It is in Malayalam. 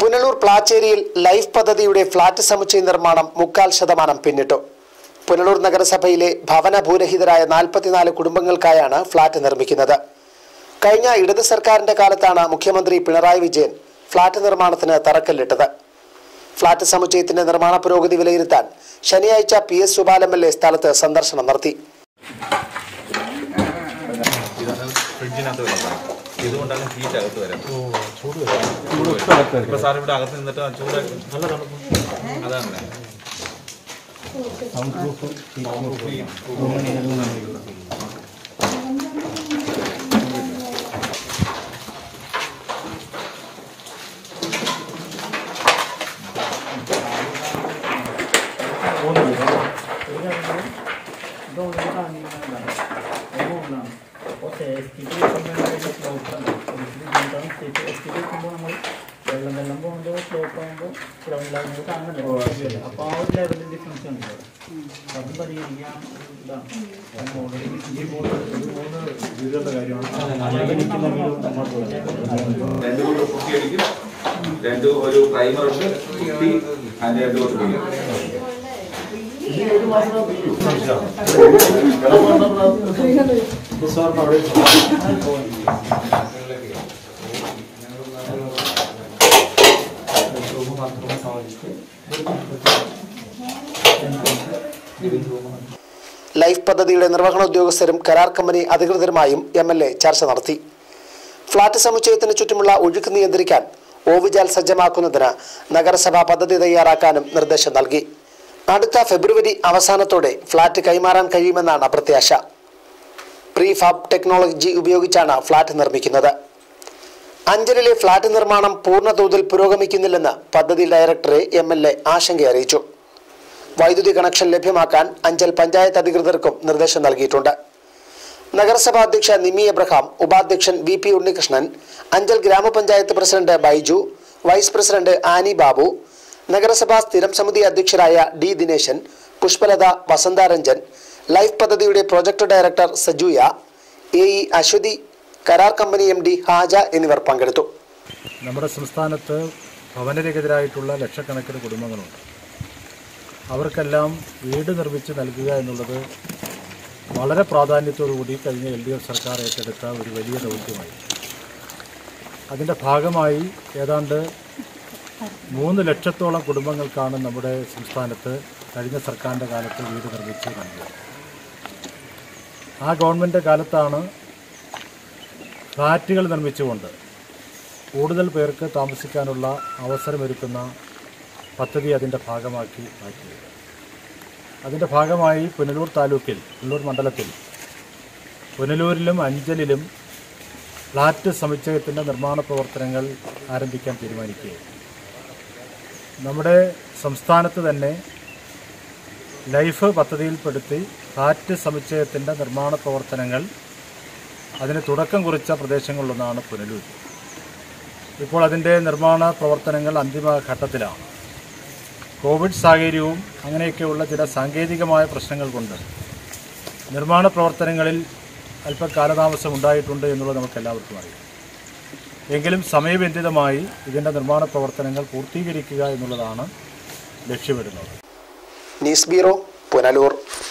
പുനലൂർ പ്ലാച്ചേരിയിൽ ലൈഫ് പദ്ധതിയുടെ ഫ്ളാറ്റ് സമുച്ചയ നിർമ്മാണം മുക്കാൽ ശതമാനം പിന്നിട്ടു പുനലൂർ നഗരസഭയിലെ ഭവന ഭൂരഹിതരായ നാൽപ്പത്തിനാല് കുടുംബങ്ങൾക്കായാണ് ഫ്ളാറ്റ് നിർമ്മിക്കുന്നത് കഴിഞ്ഞ ഇടത് സർക്കാരിന്റെ കാലത്താണ് മുഖ്യമന്ത്രി പിണറായി വിജയൻ ഫ്ളാറ്റ് നിർമ്മാണത്തിന് തറക്കല്ലിട്ടത് ഫ്ളാറ്റ് സമുച്ചയത്തിന്റെ നിർമ്മാണ പുരോഗതി വിലയിരുത്താൻ ശനിയാഴ്ച P S Supal M L A സ്ഥലത്ത് സന്ദർശനം നടത്തി ഇതാണ് ഫ്രിഡ്ജിനകത്ത് വരുന്നത് ഇതുകൊണ്ടാണ് ഹീറ്റ് അകത്ത് വരാം ചൂട് ഇപ്പൊ സാർ ഇവിടെ അകത്ത് നിന്നിട്ട് ആ ചൂട് നല്ല തണുപ്പ് അതാണ് വെള്ളം വെള്ളം പോകുമ്പോൾ സ്ലോപ്പ് ആകുമ്പോൾ ഗ്രൗണ്ട് ലെവലിൽ കാണുന്നുണ്ട് അപ്പോൾ ആ ഒരു ലെവലിൽ ഡിഫറൻസ് ഉണ്ട് അതും പരിഹരിക്കാൻ ഇതാണ് ഓൾറെഡി രണ്ട് കൊണ്ട് കുട്ടി അടിക്കും രണ്ട് ഒരു പ്രൈമർ ഉണ്ട് കുട്ടി അതിന്റെ രണ്ട് കൊണ്ട് പിടിക്കും ലൈഫ് പദ്ധതിയുടെ നിർവഹണ ഉദ്യോഗസ്ഥരും കരാർ കമ്പനി അധികൃതരുമായും എം എൽ എ ചർച്ച നടത്തി ഫ്ളാറ്റ് സമുച്ചയത്തിന് ചുറ്റുമുള്ള ഒഴുക്ക് നിയന്ത്രിക്കാൻ ഓവുചാൽ സജ്ജമാക്കുന്നതിന് നഗരസഭ പദ്ധതി തയ്യാറാക്കാനും നിർദ്ദേശം നൽകി അടുത്ത ഫെബ്രുവരി അവസാനത്തോടെ ഫ്ളാറ്റ് കൈമാറാൻ കഴിയുമെന്നാണ് പ്രത്യാശ പ്രീഫാബ് ടെക്നോളജി ഉപയോഗിച്ചാണ് ഫ്ളാറ്റ് നിർമ്മിക്കുന്നത് അഞ്ചലിലെ ഫ്ളാറ്റ് നിർമ്മാണം പൂർണ്ണതോതിൽ പുരോഗമിക്കുന്നില്ലെന്ന് പദ്ധതി ഡയറക്ടറെ എം എൽ എ ആശങ്ക അറിയിച്ചു വൈദ്യുതി കണക്ഷൻ ലഭ്യമാക്കാൻ അഞ്ചൽ പഞ്ചായത്ത് അധികൃതർക്കും നിർദ്ദേശം നൽകിയിട്ടുണ്ട് നഗരസഭാ അധ്യക്ഷ നിമി എബ്രഹാം ഉപാധ്യക്ഷൻ വി പി ഉണ്ണികൃഷ്ണൻ അഞ്ചൽ ഗ്രാമപഞ്ചായത്ത് president Baiju vice president Annie Babu നഗരസഭാ സ്ഥിരം സമിതി അധ്യക്ഷരായ ഡി ദിനേശൻ പുഷ്പലത വസന്താരഞ്ജൻ ലൈഫ് പദ്ധതിയുടെ പ്രൊജക്ട് ഡയറക്ടർ സജുയ എ ഇ അശ്വതി കരാർ കമ്പനി എം ഡി ഹാജ എന്നിവർ പങ്കെടുത്തു നമ്മുടെ സംസ്ഥാനത്ത് ഭവനരഹിതരായിട്ടുള്ള ലക്ഷക്കണക്കിന് കുടുംബങ്ങളുണ്ട് അവർക്കെല്ലാം വീട് നിർമ്മിച്ച് നൽകുക എന്നുള്ളത് വളരെ പ്രാധാന്യത്തോടുകൂടി കഴിഞ്ഞ എൽ ഡി എഫ് സർക്കാർ ഏറ്റെടുത്ത ഒരു വലിയ ദൗത്യമായി അതിൻ്റെ ഭാഗമായി ഏതാണ്ട് മൂന്ന് ലക്ഷത്തോളം കുടുംബങ്ങൾക്കാണ് നമ്മുടെ സംസ്ഥാനത്ത് കഴിഞ്ഞ സർക്കാരിൻ്റെ കാലത്ത് വീട് നിർമ്മിച്ച് നൽകിയത് ആ ഗവൺമെൻറ് കാലത്താണ് ഫ്ലാറ്റുകൾ നിർമ്മിച്ചുകൊണ്ട് കൂടുതൽ പേർക്ക് താമസിക്കാനുള്ള അവസരമൊരുക്കുന്ന പദ്ധതി അതിൻ്റെ ഭാഗമാക്കി മാറ്റിയത് അതിൻ്റെ ഭാഗമായി പുനലൂർ താലൂക്കിൽ പുനലൂർ മണ്ഡലത്തിൽ പുനലൂരിലും അഞ്ചലിലും ഫ്ലാറ്റ് സമുച്ചയത്തിൻ്റെ നിർമ്മാണ പ്രവർത്തനങ്ങൾ ആരംഭിക്കാൻ തീരുമാനിക്കുകയും നമ്മുടെ സംസ്ഥാനത്ത് തന്നെ ലൈഫ് പദ്ധതിയിൽപ്പെടുത്തി ഫ്ലാറ്റ് സമുച്ചയത്തിൻ്റെ നിർമ്മാണ പ്രവർത്തനങ്ങൾ അതിന് തുടക്കം കുറിച്ച പ്രദേശങ്ങളിലൊന്നാണ് പുനലൂർ ഇപ്പോൾ അതിൻ്റെ നിർമ്മാണ പ്രവർത്തനങ്ങൾ അന്തിമ ഘട്ടത്തിലാണ് കോവിഡ് സാഹചര്യവും അങ്ങനെയൊക്കെയുള്ള ചില സാങ്കേതികമായ പ്രശ്നങ്ങൾ കൊണ്ട് നിർമ്മാണ പ്രവർത്തനങ്ങളിൽ അല്പം കാലതാമസം ഉണ്ടായിട്ടുണ്ട് എന്നുള്ളത് നമുക്ക് എല്ലാവർക്കും അറിയാം എങ്കിലും സമയബന്ധിതമായി ഇതിൻ്റെ നിർമ്മാണ പ്രവർത്തനങ്ങൾ പൂർത്തീകരിക്കുക എന്നുള്ളതാണ് ലക്ഷ്യമിടുന്നത് ന്യൂസ് ബ്യൂറോ പുനലൂർ